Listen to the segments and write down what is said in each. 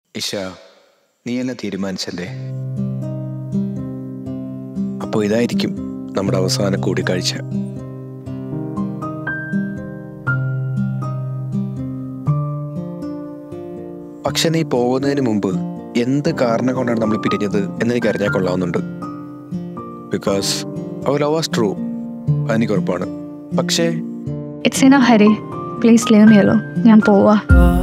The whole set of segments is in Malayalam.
ഇഷ നീ എന്നെ തീരുമാനിച്ചല്ലേ അപ്പോൾ ഇതായിരിക്കും നമ്മുടെ അവസാന കൂടിക്കാഴ്ച പക്ഷെ നീ പോകുന്നതിന് മുമ്പ് എന്ത് കാരണം കൊണ്ടാണ് നമ്മൾ പിരിഞ്ഞത് എന്നെനിക്ക് അറിഞ്ഞാൽ കൊള്ളാവുന്നുണ്ട് because our love was true അതെനിക്ക് ഉറപ്പാണ് പക്ഷേ it's in a hurry please leave me alone ഞാൻ പോവാ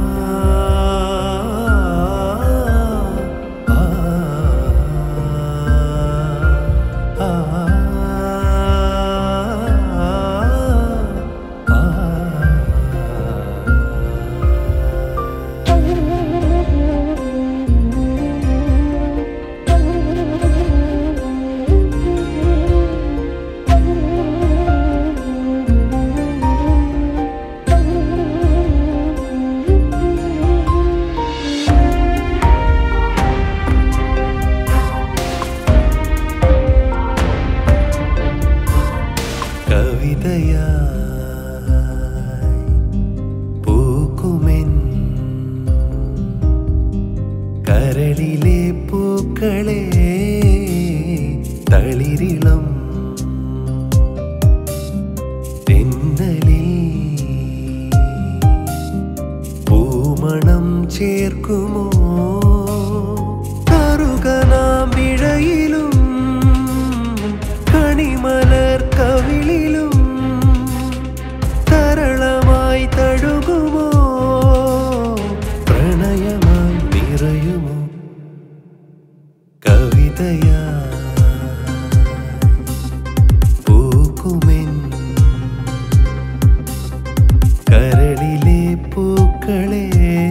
കവിതയായി പൂക്കുമെൻ കരളിലെ പൂക്കളെ തളിരിളം തെന്നലിൽ പൂമണം ചേർക്കുമോ കറുകനാം ഇഴയിലും കണിമലർ കവിളിലും തരളമായി തഴുകുമോ പ്രണയമായി നിറയുമോ കവിതയാ പൂക്കുമെൻ കരളിലെ പൂക്കളെ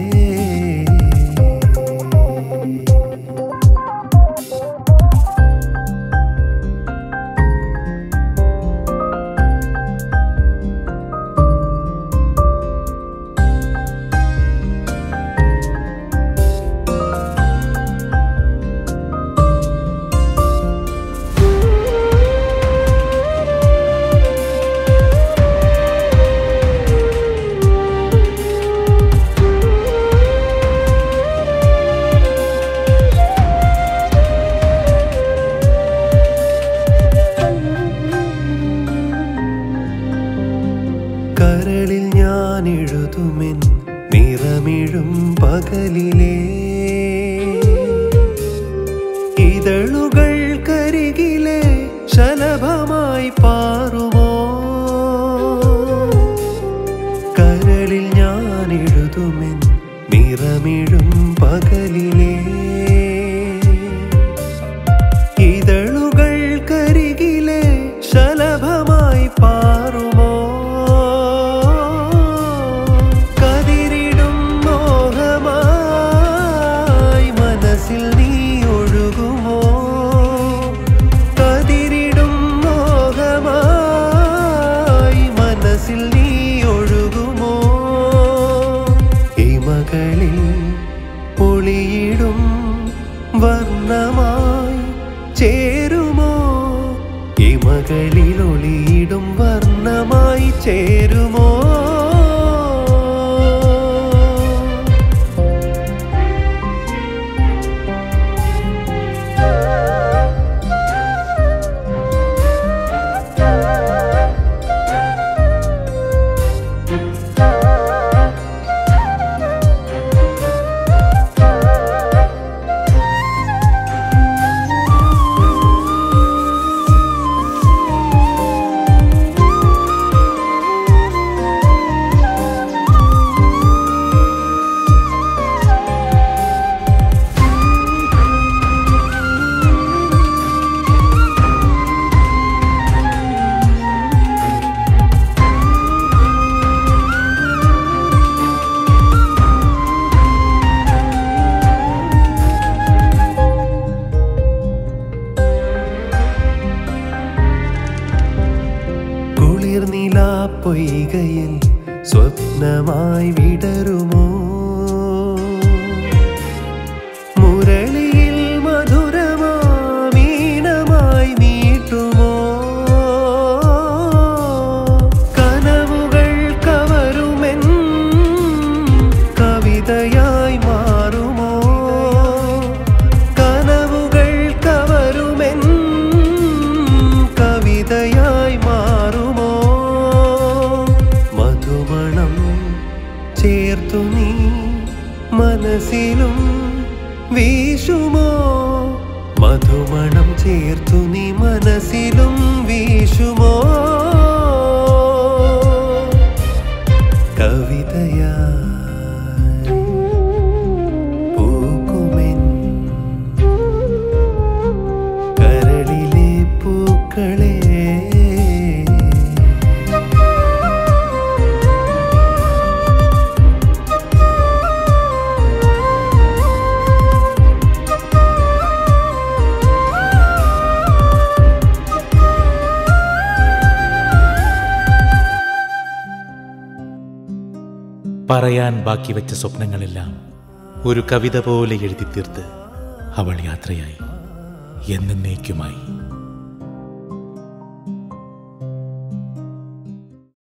കരളിൽ ഞാൻ എഴുതുമെൻ നിറമിഴും പകലിലെ ഇതളുകൾ കരികിലെ ശലഭമായി പാറുമോ കരളിൽ ഞാൻ എഴുതുമെൻ നിറമിഴും പകലിലെ ഇതളുകൾ കരികിലെ ശലഭമായി പാറുമോ കതിരിടും മോഹമായി മനസ്സിൽ നീ ഒഴുകുമോ കതിരിടും മോഹമായി മനസ്സിൽ നീ ഒഴുകുമോ ഇമകളിൽ ഒളിയിടും വർണ്ണമായി ചേരുമോ ഇമകളിൽ ഒളിയിടും വർണ്ണമായി ചേരുമോ കുളിർനില പൊയ്കയിൽ സ്വപ്നമായി വിടരുമോ മുരളിയിൽ മധുരമാമീനമായി നീട്ടുമോ കനവുകൾ കവരുമെൻ കവിതയായി മാറുമോ ചേർത്തു നീ മനസ്സിലും വീശുമോ മധുമണം ചേർത്തു നീ മനസ്സിലും വീശുമോ കവിതയായി പൂക്കുമെൻ കരളിലെ പൂക്കളെ പറയാൻ ബാക്കി വെച്ച സ്വപ്നങ്ങളെല്ലാം ഒരു കവിത പോലെ എഴുതി തീർത്ത് അവൾ യാത്രയായി എന്നേക്കുമായി